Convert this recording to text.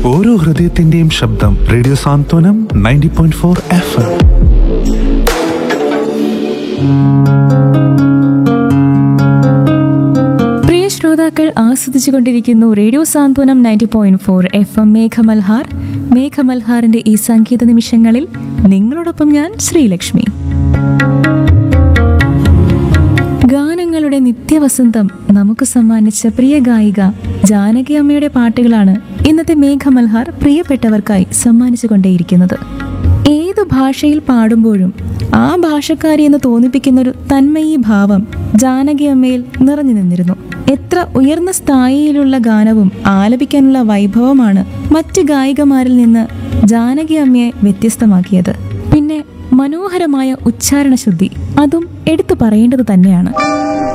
ഓരോ ഹൃദയത്തിന്റെയും ശബ്ദം radio Santhwanam ninety point four F M പ്രിയ ശ്രോതാക്കൾ ആസ്വദിച്ചുകൊണ്ടിരിക്കുന്നു radio Santhwanam ninety point four F M Meghamalhar മേഘമൽഹാറിന്റെ ഈ സംഗീത നിമിഷങ്ങളിൽ നിങ്ങളോടൊപ്പം ഞാൻ ശ്രീലക്ഷ്മി ഗാനങ്ങളുടെ നിത്യവസന്തം നമുക്ക് സമ്മാനിച്ച പ്രിയ ഗായിക ജാനകി അമ്മയുടെ പാട്ടുകളാണ് ഇന്നത്തെ മേഘമൽഹാർ പ്രിയപ്പെട്ടവർക്കായി സമ്മാനിച്ചുകൊണ്ടേയിരിക്കുന്നത് ഏതു ഭാഷയിൽ പാടുമ്പോഴും ആ ഭാഷക്കാരി എന്ന് തോന്നിപ്പിക്കുന്ന ഒരു തന്മയീ ഭാവം ജാനകി അമ്മയിൽ നിറഞ്ഞു നിന്നിരുന്നു എത്ര ഉയർന്ന സ്ഥായിയിലുള്ള ഗാനവും ആലപിക്കാനുള്ള വൈഭവമാണ് മറ്റ് ഗായികമാരിൽ നിന്ന് ജാനകി അമ്മയെ വ്യത്യസ്തമാക്കിയത് പിന്നെ മനോഹരമായ ഉച്ചാരണ ശുദ്ധി അതും എടുത്തു പറയേണ്ടത് തന്നെയാണ്